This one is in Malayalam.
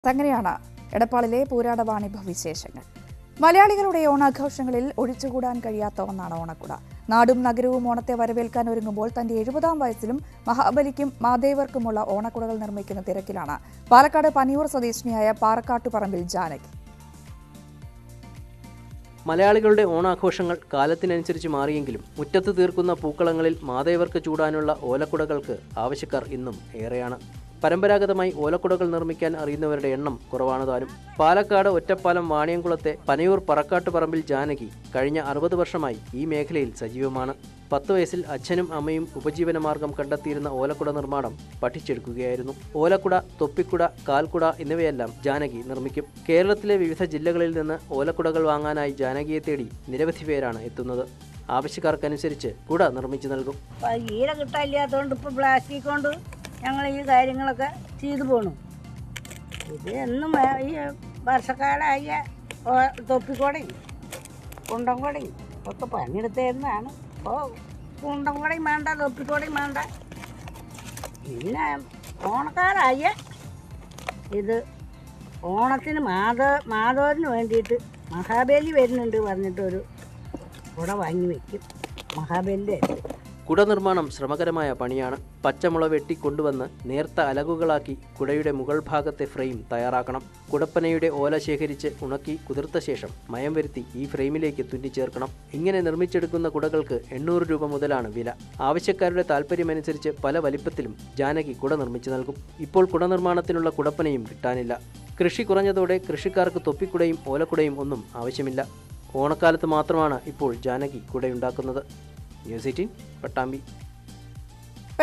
അങ്ങനെയാണ് എടപ്പാളിലെ പൂരാട വാണിഭ വിശേഷങ്ങൾ മലയാളികളുടെ ഓണാഘോഷങ്ങളിൽ ഒഴിച്ചുകൂടാൻ കഴിയാത്ത ഒന്നാണ് ഓണക്കുട നാടും നഗരവും ഓണത്തെ വരവേൽക്കാൻ ഒരുങ്ങുമ്പോൾ തന്റെ എഴുപതാം വയസ്സിലും മഹാബലിക്കും മാദേവർക്കുമുള്ള ഓണക്കുടകൾ നിർമ്മിക്കുന്ന തിരക്കിലാണ് പാലക്കാട് പനിയൂർ സ്വദേശിനിയായ പാറക്കാട്ടുപറമ്പിൽ ജാനകി മലയാളികളുടെ ഓണാഘോഷങ്ങൾ കാലത്തിനനുസരിച്ച് മാറിയെങ്കിലും മുറ്റത്ത് തീർക്കുന്ന പൂക്കളങ്ങളിൽ മാതേവർക്ക് ചൂടാനുള്ള ഓലക്കുടകൾക്ക് ആവശ്യക്കാർ ഇന്നും ഏറെയാണ് പരമ്പരാഗതമായി ഓലക്കുടകൾ നിർമ്മിക്കാൻ അറിയുന്നവരുടെ എണ്ണം കുറവാണ് താനും പാലക്കാട് ഒറ്റപ്പാലം വാണിയംകുളത്തെ പനയൂർ പറക്കാട്ടുപറമ്പിൽ ജാനകി കഴിഞ്ഞ അറുപത് വർഷമായി ഈ മേഖലയിൽ സജീവമാണ് പത്ത് വയസ്സിൽ അച്ഛനും അമ്മയും ഉപജീവനമാർഗം കണ്ടെത്തിയിരുന്ന ഓലക്കുട നിർമ്മാണം പഠിച്ചെടുക്കുകയായിരുന്നു ഓലക്കുട തൊപ്പിക്കുട കാൽക്കുട എന്നിവയെല്ലാം ജാനകി നിർമ്മിക്കും കേരളത്തിലെ വിവിധ ജില്ലകളിൽ നിന്ന് ഓലക്കുടകൾ വാങ്ങാനായി ജാനകിയെ തേടി നിരവധി പേരാണ് എത്തുന്നത് ആവശ്യക്കാർക്കനുസരിച്ച് കുട നിർമ്മിച്ചു നൽകും അപ്പോൾ ഈര കിട്ടാനില്ലാത്തതുകൊണ്ട് ഇപ്പോൾ പ്ലാസ്റ്റിക് കൊണ്ട് ഞങ്ങൾ ഈ കാര്യങ്ങളൊക്കെ ചെയ്തു പോണു ഇത് എന്നും വേ- ഈ വർഷക്കാലമായ ഓ- തൊപ്പിക്കോടയും കുണ്ടംകോടയും ഒക്കെ പണിയെടുത്തിരുന്നതാണ് ഇപ്പോൾ കുണ്ടംകോടയും വേണ്ട തൊപ്പിക്കോടയും വേണ്ട പിന്നെ ഓണക്കാലായ ഇത് ഓണത്തിന് മാധവ മാധവന് വേണ്ടിയിട്ട് മഹാബലി വരുന്നുണ്ട് പറഞ്ഞിട്ടൊരു കുട വാങ്ങി വയ്ക്കും മഹാബലിൻ്റെ കുട നിർമ്മാണം ശ്രമകരമായ പണിയാണ് പച്ചമുള വെട്ടി കൊണ്ടുവന്ന് നേർത്ത അലകുകളാക്കി കുടയുടെ മുകൾ ഭാഗത്തെ ഫ്രെയിം തയ്യാറാക്കണം കുടപ്പനയുടെ ഓല ശേഖരിച്ച് ഉണക്കി കുതിർത്ത ശേഷം മയം വരുത്തി ഈ ഫ്രെയിമിലേക്ക് തുന്നിച്ചേർക്കണം ഇങ്ങനെ നിർമ്മിച്ചെടുക്കുന്ന കുടകൾക്ക് എണ്ണൂറ് രൂപ മുതലാണ് വില ആവശ്യക്കാരുടെ താല്പര്യമനുസരിച്ച് പല വലിപ്പത്തിലും ജാനകി കുട നിർമ്മിച്ചു നൽകും ഇപ്പോൾ കുട നിർമ്മാണത്തിനുള്ള കുടപ്പനയും കിട്ടാനില്ല കൃഷി കുറഞ്ഞതോടെ കൃഷിക്കാർക്ക് തൊപ്പിക്കുടയും ഓലക്കുടയും ഒന്നും ആവശ്യമില്ല ഓണക്കാലത്ത് മാത്രമാണ് ഇപ്പോൾ ജാനകി കുടയുണ്ടാക്കുന്നത് ന്യൂസ് എയ്റ്റീൻ പട്ടാമ്പി